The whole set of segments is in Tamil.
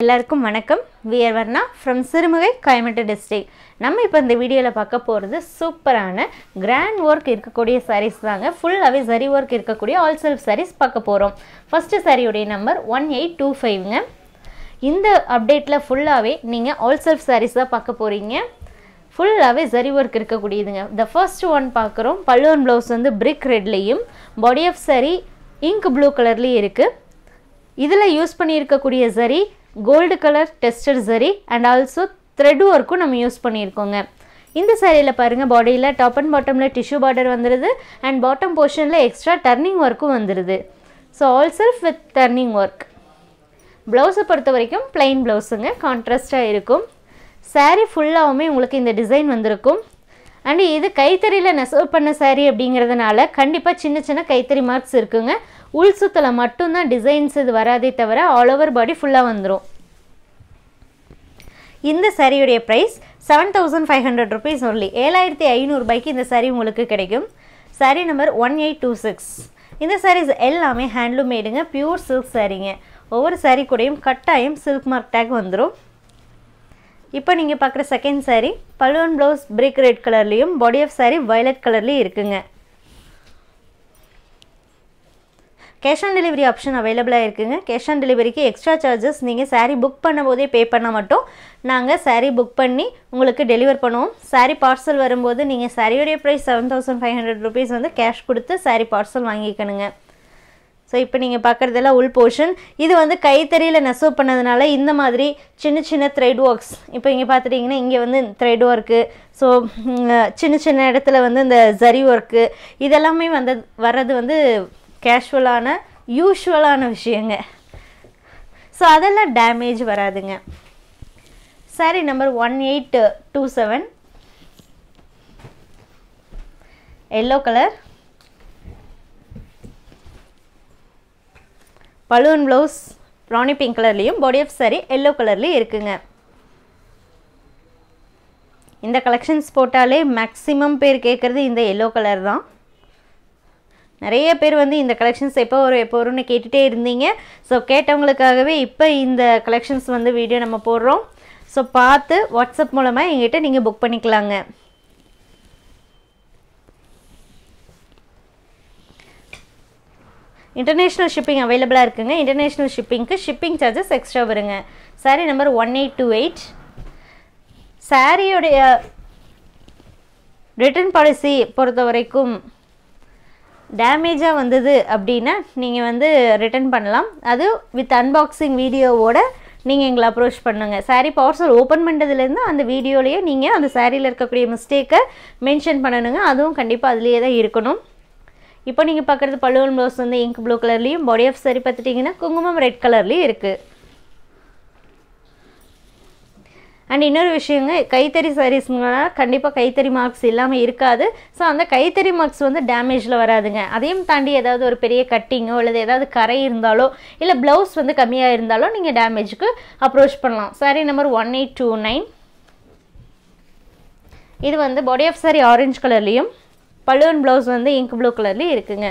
எல்லாருக்கும் வணக்கம் we are Varna from Sirumugai Coimbatore district நம்ம இப்போ இந்த வீடியோவில் பார்க்க போகிறது சூப்பரான கிராண்ட் ஒர்க் இருக்கக்கூடிய sarees தாங்க ஃபுல்லாகவே சரி ஒர்க் இருக்கக்கூடிய ஆல் செல்ஃப் sarees பார்க்க போகிறோம் ஃபஸ்ட்டு சாரியுடைய நம்பர் ஒன் எயிட் டூ ஃபைவ்ங்க இந்த அப்டேட்டில் ஃபுல்லாகவே நீங்கள் ஆல் செல்ஃப் sarees தான் பார்க்க போகிறீங்க ஃபுல்லாகவே ஜரி ஒர்க் இருக்கக்கூடியதுங்க த ஃபர்ஸ்ட் ஒன் பார்க்குறோம் பல்லுவன் ப்ளவுஸ் வந்து பிரிக் ரெட்லேயும் body of saree ink blue கலர்லேயும் இருக்குது இதில் யூஸ் பண்ணியிருக்கக்கூடிய சரி கோல்டு கலர் டெஸ்டட் சரி அண்ட் ஆல்சோ த்ரெட் ஒர்க்கும் நம்ம யூஸ் பண்ணியிருக்கோங்க இந்த சாரியில் பாருங்கள் பாடியில் டாப் அண்ட் பாட்டமில் டிஷ்யூ பார்டர் வந்துடுது அண்ட் பாட்டம் போர்ஷனில் எக்ஸ்ட்ரா டர்னிங் ஒர்க்கும் வந்துடுது so all self with turning work ப்ளவுஸை பொறுத்த வரைக்கும் பிளைன் ப்ளவுஸுங்க கான்ட்ராஸ்ட்டாக இருக்கும் saree ஃபுல்லாகவுமே உங்களுக்கு இந்த டிசைன் வந்திருக்கும் அண்ட் இது கைத்தறியில் நெசவு பண்ண saree அப்படிங்கிறதுனால கண்டிப்பாக சின்ன சின்ன கைத்தறி மார்க்ஸ் இருக்குங்க உள் சுத்தல மட்டும்தான் டிசைன்ஸ் இது வராதே தவிர ஆல் ஓவர் பாடி ஃபுல்லாக வந்துடும் இந்த சாரியுடைய price seven thousand five hundred rupees only ஏழாயிரத்தி ஐநூறுபாய்க்கு இந்த saree உங்களுக்கு கிடைக்கும் saree number one eight two six இந்த sarees எல்லாமே ஹேண்ட்லூம் மேடுங்க பியூர் சில்க் சாரீங்க ஒவ்வொரு saree கூடயும் கட்டாயம் சில்க் மார்க் டேக் வந்துடும் இப்போ நீங்கள் பார்க்குற செகண்ட் saree பல்லுவன் ப்ளவுஸ் பிரிக் ரெட் கலர்லேயும் பாடி ஆஃப் saree violet கலர்லேயும் இருக்குங்க கேஷ் ஆன் டெலிவரி ஆப்ஷன் அவைலபிளாக இருக்குங்க கேஷ் ஆன் டெலிவரிக்கு எக்ஸ்ட்ரா சார்ஜஸ் நீங்கள் saree புக் பண்ணும்போதே பே பண்ணால் மட்டும் நாங்கள் saree புக் பண்ணி உங்களுக்கு டெலிவர் பண்ணுவோம் saree பார்சல் வரும்போது நீங்கள் சாரியோடைய price seven thousand five hundred rupees வந்து கேஷ் கொடுத்து saree பார்சல் வாங்கிக்கணுங்க ஸோ இப்போ நீங்கள் பார்க்குறதெல்லாம் உள் போர்ஷன் இது வந்து கைத்தறியில் நெசவு பண்ணதுனால இந்த மாதிரி சின்ன சின்ன த்ரெட் ஒர்க்ஸ் இப்போ இங்கே பார்த்துட்டிங்கன்னா இங்கே வந்து த்ரெட் ஒர்க்கு ஸோ சின்ன சின்ன இடத்துல வந்து இந்த ஜரி ஒர்க்கு இதெல்லாமே வந்து வர்றது வந்து கேஷுவலான யூஷுவலான விஷயங்க ஸோ அதெல்லாம் டேமேஜ் வராதுங்க saree number one eight two seven yellow colour balloon blouse ப்ரானி பிங்க் கலர்லேயும் பாடி ஆஃப் சாரி எல்லோ கலர்லேயும் இருக்குங்க இந்த கலெக்ஷன்ஸ் போட்டாலே மேக்ஸிமம் பேர் கேட்குறது இந்த எல்லோ கலர் தான் நிறைய பேர் வந்து இந்த கலெக்ஷன்ஸ் எப்போ வரும் எப்போ வரும்னு கேட்டுகிட்டே இருந்தீங்க ஸோ கேட்டவங்களுக்காகவே இப்போ இந்த கலெக்ஷன்ஸ் வந்து வீடியோ நம்ம போடுறோம் ஸோ பார்த்து வாட்ஸ்அப் மூலமாக எங்கிட்ட நீங்கள் புக் பண்ணிக்கலாங்க இன்டர்நேஷ்னல் ஷிப்பிங் அவைலபிளாக இருக்குங்க இன்டர்நேஷ்னல் ஷிப்பிங்க்கு ஷிப்பிங் சார்ஜஸ் எக்ஸ்ட்ரா வருங்க saree number one eight two eight சாரியோடைய ரிட்டர்ன் பாலிசி பொறுத்த வரைக்கும் டேமேஜாக வந்தது அப்படின்னா நீங்கள் வந்து ரிட்டர்ன் பண்ணலாம் அது வித் அன்பாக்சிங் வீடியோவோட நீங்கள் எங்களை அப்ரோச் பண்ணுங்கள் சாரீ பார்சல் ஓப்பன் பண்ணுறதுலேருந்து அந்த வீடியோலேயே நீங்கள் அந்த சாரியில் இருக்கக்கூடிய மிஸ்டேக்கை மென்ஷன் பண்ணணுங்க அதுவும் கண்டிப்பாக அதுலேயே தான் இருக்கணும் இப்போ நீங்கள் பார்க்குறது பல்லுவன் ப்ளவுஸ் வந்து இங்க் ப்ளூ கலர்லேயும் பாடி ஆஃப் சாரி பார்த்துட்டிங்கன்னா குங்குமம் ரெட் கலர்லேயும் இருக்குது அண்ட் இன்னொரு விஷயங்க கைத்தறி சாரீஸ்னால கண்டிப்பாக கைத்தறி மார்க்ஸ் இல்லாமல் இருக்காது ஸோ அந்த கைத்தறி மார்க்ஸ் வந்து டேமேஜில் வராதுங்க அதையும் தாண்டி ஏதாவது ஒரு பெரிய கட்டிங்கோ அல்லது ஏதாவது கரை இருந்தாலோ இல்லை ப்ளவுஸ் வந்து கம்மியாக இருந்தாலோ நீங்கள் டேமேஜுக்கு அப்ரோச் பண்ணலாம் saree number one eight two nine இது வந்து பாடி ஆஃப் சாரி ஆரஞ்சு கலர்லேயும் பல்லுவன் ப்ளவுஸ் வந்து இங்க் ப்ளூ கலர்லேயும் இருக்குங்க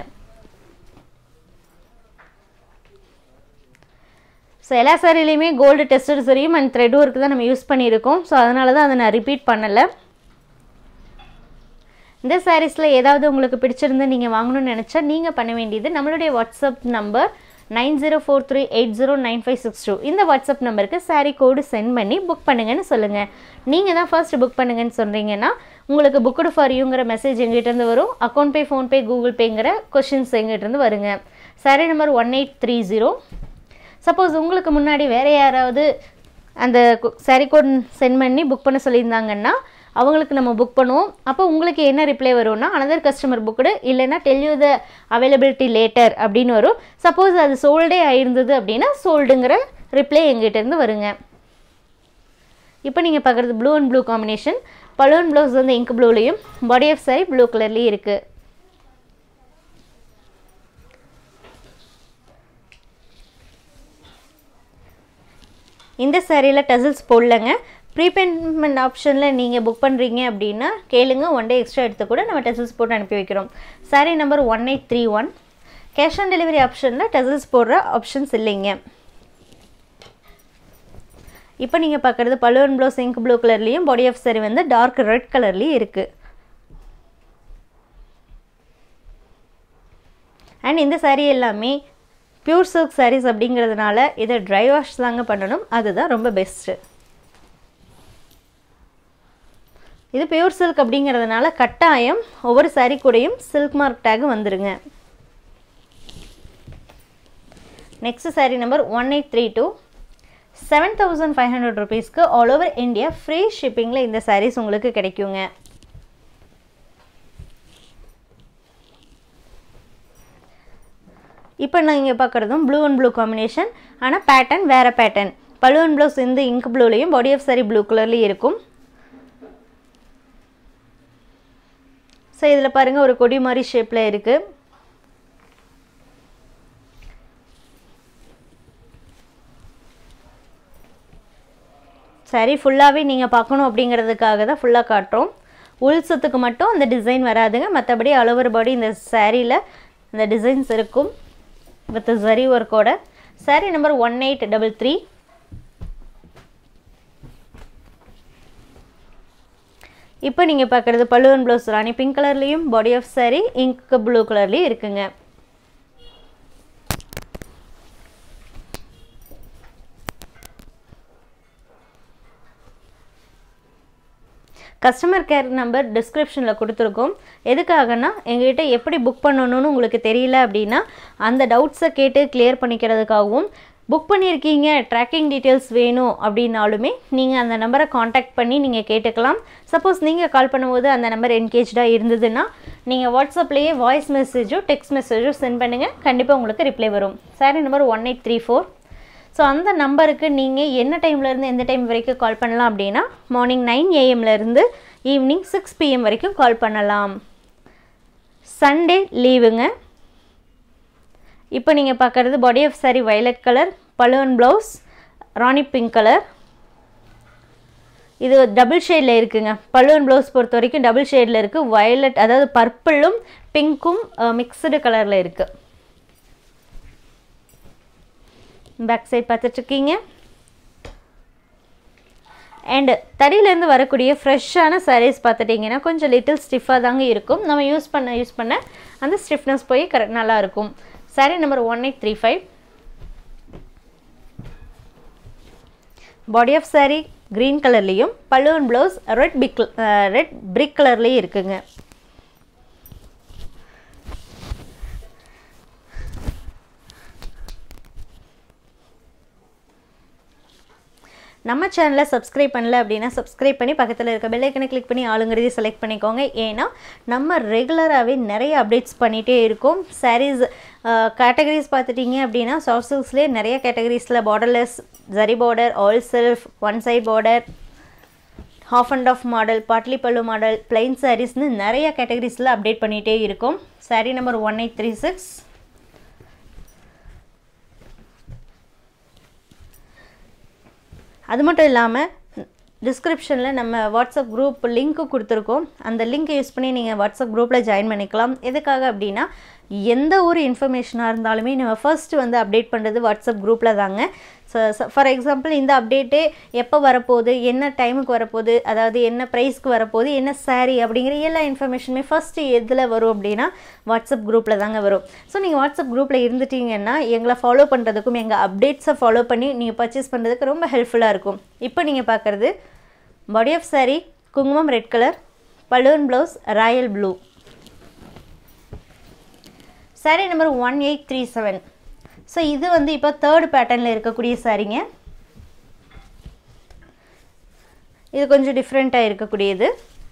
ஸோ எல்லா சாரிலையுமே கோல்டு டெஸ்டட் சரியும் அண்ட் த்ரெட் ஒர்க் தான் நம்ம யூஸ் பண்ணியிருக்கோம் ஸோ அதனால தான் அதை நான் ரிப்பீட் பண்ணலை இந்த சாரீஸில் ஏதாவது உங்களுக்கு பிடிச்சிருந்து நீங்கள் வாங்கணும்னு நினச்சா நீங்கள் பண்ண வேண்டியது நம்மளுடைய WhatsApp number nine zero four three eight zero nine five six two இந்த வாட்ஸ்அப் நம்பருக்கு சாரீ கோடு சென்ட் பண்ணி புக் பண்ணுங்கன்னு சொல்லுங்கள் நீங்கள் தான் ஃபர்ஸ்ட் புக் பண்ணுங்கன்னு சொல்கிறீங்கன்னா உங்களுக்கு புக்குடு ஃபார் யூங்கிற மெசேஜ் எங்கிட்டேருந்து வரும் அக்கௌண்ட் பே ஃபோன்பே கூகுள் பேங்கிற கொஷின்ஸ் எங்கிட்டேருந்து வருங்க saree number one eight three zero suppose உங்களுக்கு முன்னாடி வேறு யாராவது அந்த சாரீ கோட் சென்ட் பண்ணி புக் பண்ண சொல்லியிருந்தாங்கன்னா அவங்களுக்கு நம்ம புக் பண்ணுவோம் அப்போ உங்களுக்கு என்ன ரிப்ளை வரும்னா அனதர் கஸ்டமர் புக்குடு இல்லைன்னா tell you the availability later அப்படின்னு வரும் சப்போஸ் அது சோல்டே ஆயிருந்தது அப்படின்னா சோல்டுங்கிற ரிப்ளை எங்கிட்டேருந்து வருங்க இப்போ நீங்கள் பார்க்குறது blue and blue combination balloon blouse வந்து இங்க் ப்ளூலேயும் பாடி ஆஃப் சாரி ப்ளூ கலர்லேயும் இருக்குது இந்த சாரியில் டசில்ஸ் போடலங்க ப்ரீபேமெண்ட் ஆப்ஷனில் நீங்கள் புக் பண்ணுறீங்க அப்படின்னா கேளுங்க ஒன் டே எக்ஸ்ட்ரா எடுத்து கூட நம்ம டசில்ஸ் போட்டு அனுப்பி வைக்கிறோம் saree number one eight three one cash on delivery ஆப்ஷனில் டசில்ஸ் போடுற ஆப்ஷன்ஸ் இல்லைங்க இப்போ நீங்கள் பார்க்குறது பலூன் ப்ளவுஸ் இங்க் ப்ளூ கலர்லேயும் பாடி ஆஃப் saree வந்து டார்க் ரெட் கலர்லேயும் இருக்குது அண்ட் இந்த saree எல்லாமே பியூர் சில்க் sarees அப்படிங்கிறதுனால இதை ட்ரை வாஷ் தாங்க பண்ணணும் அதுதான் ரொம்ப பெஸ்ட்டு இது பியூர் சில்க் அப்படிங்கிறதுனால கட்டாயம் ஒவ்வொரு saree கூடயும் சில்க் மார்க் டேக் வந்துருங்க next saree number one eight three two seven thousand five hundred ருபீஸ்க்கு ஆல் ஓவர் இந்தியா ஃப்ரீ ஷிப்பிங்கில் இந்த sarees உங்களுக்கு கிடைக்குங்க இப்போ நான் இங்கே பார்க்குறதும் ப்ளூ அண்ட் ப்ளூ காம்பினேஷன் ஆனால் பேட்டர்ன் வேறு பேட்டர்ன் பலூன் ப்ளவுஸ் இந்த இங்க் ப்ளூலேயும் பாடி ஆஃப் saree ப்ளூ கலர்லேயும் இருக்கும் ஸோ இதில் பாருங்கள் ஒரு கொடி மாதிரி ஷேப்பில் இருக்குது சரி ஃபுல்லாகவே நீங்கள் பார்க்கணும் அப்படிங்கிறதுக்காக தான் ஃபுல்லாக காட்டுறோம் உள் சுத்துக்கு மட்டும் அந்த டிசைன் வராதுங்க மற்றபடி அளவர் பாடி இந்த சாரியில் இந்த டிசைன்ஸ் இருக்கும் வித் ஜரி ஒர்க்கோட saree number one eight double three இப்போ நீங்கள் பார்க்குறது பல்லுவன் ப்ளவுஸ் ராணி பிங்க் கலர்லேயும் body of saree ink blue கலர்லேயும் இருக்குங்க கஸ்டமர் கேர் நம்பர் டிஸ்கிரிப்ஷனில் கொடுத்துருக்கோம் எதுக்காகனா எங்ககிட்ட எப்படி புக் பண்ணணும்னு உங்களுக்கு தெரியல அப்படின்னா அந்த டவுட்ஸை கேட்டு கிளியர் பண்ணிக்கிறதுக்காகவும் புக் பண்ணியிருக்கீங்க ட்ராக்கிங் டீட்டெயில்ஸ் வேணும் அப்படின்னாலுமே நீங்கள் அந்த நம்பரை காண்டாக்ட் பண்ணி நீங்கள் கேட்டுக்கலாம் சப்போஸ் நீங்கள் கால் பண்ணும்போது அந்த நம்பர் என்கேஜாக இருந்ததுன்னா நீங்கள் வாட்ஸ்அப்லேயே வாய்ஸ் மெசேஜோ டெக்ஸ்ட் மெசேஜோ சென்ட் பண்ணுங்கள் கண்டிப்பாக உங்களுக்கு ரிப்ளை வரும் saree number one eight three four so அந்த நம்பருக்கு நீங்கள் என்ன டைம்லேருந்து எந்த டைம் வரைக்கும் கால் பண்ணலாம் அப்படின்னா மார்னிங் நைன் ஏஎம்லேருந்து ஈவினிங் சிக்ஸ் பிஎம் வரைக்கும் கால் பண்ணலாம் சண்டே லீவுங்க இப்போ நீங்கள் பார்க்குறது body of saree violet colour balloon blouse rani pink colour இது டபுள் ஷேடில் இருக்குங்க பலூன் ப்ளவுஸ் பொறுத்த வரைக்கும் டபுள் ஷேடில் இருக்குது violet அதாவது பர்பிளும் பிங்க்கும் மிக்சடு கலரில் இருக்குது பேக் சைட் பார்த்துட்ருக்கீங்க அண்டு தறியிலேருந்து வரக்கூடிய ஃப்ரெஷ்ஷான sarees பார்த்துட்டிங்கன்னா கொஞ்சம் லிட்டில் ஸ்டிஃபாக தாங்க இருக்கும் நம்ம யூஸ் பண்ண யூஸ் பண்ண அந்த ஸ்டிஃப்னஸ் போய் கரெக்ட் நல்லாயிருக்கும் saree number one eight three five body of saree green கலர்லேயும் பல்லுவன் blouse red big red brick கலர்லேயும் இருக்குங்க நம்ம சேனலை சப்ஸ்கிரைப் பண்ணல அப்படின்னா சப்ஸ்கிரைப் பண்ணி பக்கத்தில் இருக்க பெல் ஐக்கனை கிளிக் பண்ணி ஆளுங்கிறதை செலக்ட் பண்ணிக்கோங்க ஏன்னா நம்ம ரெகுலராகவே நிறைய அப்டேட்ஸ் பண்ணிகிட்டே இருக்கோம் சாரீஸ் கேட்டகரிஸ் பார்த்துட்டிங்க அப்படின்னா சாஃப்ட் சில்க்ஸ்லேயே நிறைய கேட்டகரிஸில் borderless zari border all self one side border half and half model பாட்லி பல்லு மாடல் பிளைன் சாரீஸ்னு நிறைய கேட்டகரிஸில் அப்டேட் பண்ணிகிட்டே இருக்கோம் saree number one eight three six அது மட்டும் இல்லாமல் டிஸ்கிரிப்ஷனில் நம்ம வாட்ஸ்அப் குரூப் லிங்க்கு கொடுத்துருக்கோம் அந்த லிங்க்கை யூஸ் பண்ணி நீங்கள் வாட்ஸ்அப் குரூப்பில் ஜாயின் பண்ணிக்கலாம் எதுக்காக அப்படின்னா எந்த ஒரு இன்ஃபர்மேஷனாக இருந்தாலுமே நம்ம ஃபர்ஸ்ட் வந்து அப்டேட் பண்ணுறது வாட்ஸ்அப் குரூப்பில் தாங்க ஸோ ஃபார் எக்ஸாம்பிள் இந்த அப்டேட்டே எப்போ வரப்போகுது என்ன டைமுக்கு வரப்போகுது அதாவது என்ன ப்ரைஸ்க்கு வரப்போகுது என்ன சாரீ அப்படிங்கிற எல்லா இன்ஃபர்மேஷனுமே ஃபஸ்ட்டு எதில் வரும் அப்படின்னா வாட்ஸ்அப் குரூப்பில் தாங்க வரும் ஸோ நீங்கள் வாட்ஸ்அப் குரூப்பில் இருந்துட்டீங்கன்னா எங்களை ஃபாலோ பண்ணுறதுக்கும் எங்கள் அப்டேட்ஸை ஃபாலோ பண்ணி நீங்கள் பர்ச்சேஸ் பண்ணுறதுக்கு ரொம்ப ஹெல்ப்ஃபுல்லாக இருக்கும் இப்போ நீங்கள் பார்க்குறது பாடி ஆஃப் saree குங்குமம் red colour balloon blouse royal blue saree number one eight three seven so இது வந்து இப்போ தேர்ட் பேட்டர்னில் இருக்கக்கூடிய சாரீங்க இது கொஞ்சம் டிஃப்ரெண்ட்டாக இருக்கக்கூடியது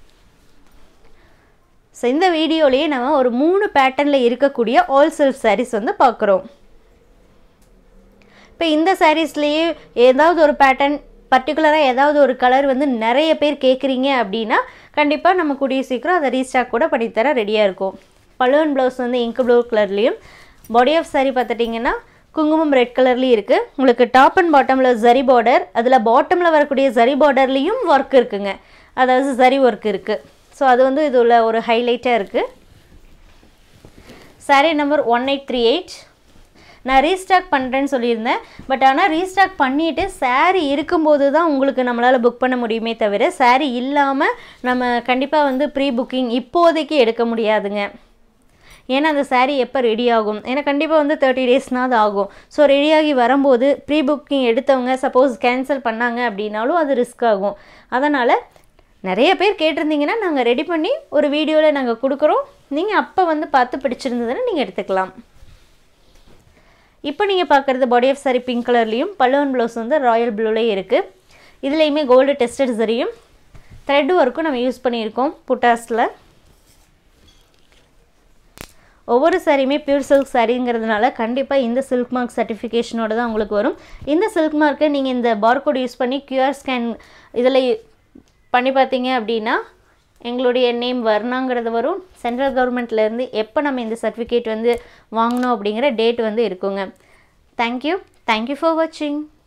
ஸோ இந்த வீடியோலேயே நம்ம ஒரு மூணு பேட்டர்னில் இருக்கக்கூடிய ஆல் செல்ஃப் sarees வந்து பார்க்குறோம் இப்போ இந்த சாரீஸ்லேயே ஏதாவது ஒரு பேட்டர்ன் பர்டிகுலராக ஏதாவது ஒரு கலர் வந்து நிறைய பேர் கேட்குறீங்க அப்படின்னா கண்டிப்பாக நம்ம கூடிய சீக்கிரம் அதை ரீஸ்டாக் கூட பண்ணித்தர ரெடியாக இருக்கும் பலூன் ப்ளவுஸ் வந்து இங்க் ப்ளூ கலர்லேயும் பாடி ஆஃப் saree பார்த்துட்டிங்கன்னா குங்குமம் ரெட் கலர்லேயும் இருக்குது உங்களுக்கு டாப் அண்ட் பாட்டமில் ஜரி பார்டர் அதில் பாட்டமில் வரக்கூடிய ஜரி பார்டர்லேயும் ஒர்க் இருக்குங்க அதாவது ஜரி ஒர்க் இருக்குது ஸோ அது வந்து இது உள்ள ஒரு ஹைலைட்டாக இருக்குது saree number one eight three eight நான் ரீஸ்டாக் பண்ணுறேன்னு சொல்லியிருந்தேன் பட் ஆனால் ரீஸ்டாக் பண்ணிவிட்டு saree இருக்கும்போது தான் உங்களுக்கு நம்மளால் புக் பண்ண முடியுமே தவிர saree இல்லாமல் நம்ம கண்டிப்பாக வந்து ப்ரீ புக்கிங் இப்போதைக்கு எடுக்க முடியாதுங்க ஏன்னா அந்த saree எப்போ ரெடி ஆகும் ஏன்னா கண்டிப்பாக வந்து தேர்ட்டி டேஸ்னாவது ஆகும் ஸோ ரெடியாகி வரும்போது ப்ரீ புக்கிங் எடுத்தவங்க சப்போஸ் கேன்சல் பண்ணாங்க அப்படின்னாலும் அது ரிஸ்க் ஆகும் அதனால் நிறைய பேர் கேட்டிருந்தீங்கன்னா நாங்கள் ரெடி பண்ணி ஒரு வீடியோவில் நாங்கள் கொடுக்குறோம் நீங்கள் அப்போ வந்து பார்த்து பிடிச்சிருந்ததுன்னா நீங்கள் எடுத்துக்கலாம் இப்போ நீங்கள் பார்க்குறது பாடி ஆஃப் சாரி பிங்க் கலர்லேயும் பல்லுவன் ப்ளவுஸ் வந்து ராயல் ப்ளூலேயும் இருக்குது இதுலேயுமே கோல்டு டெஸ்டட் சரியும் த்ரெட் ஒர்க்கும் நம்ம யூஸ் பண்ணியிருக்கோம் புட்டாஸில் ஒவ்வொரு சாரியுமே பியூர் சில்க் சாரிங்கிறதுனால கண்டிப்பாக இந்த சில்க் மார்க் சர்டிஃபிகேஷனோட தான் உங்களுக்கு வரும் இந்த சில்க் மார்க்கை நீங்கள் இந்த பார்கோட் யூஸ் பண்ணி கியூஆர் ஸ்கேன் இதில் பண்ணி பார்த்தீங்க அப்படின்னா எங்களுடைய நேம் வர்ணாங்கிறது வரும் சென்ட்ரல் கவர்மெண்ட்லேருந்து எப்போ நம்ம இந்த சர்டிஃபிகேட் வந்து வாங்கினோம் அப்படிங்கிற டேட் வந்து இருக்குங்க தேங்க்யூ தேங்க்யூ ஃபார் வாட்சிங்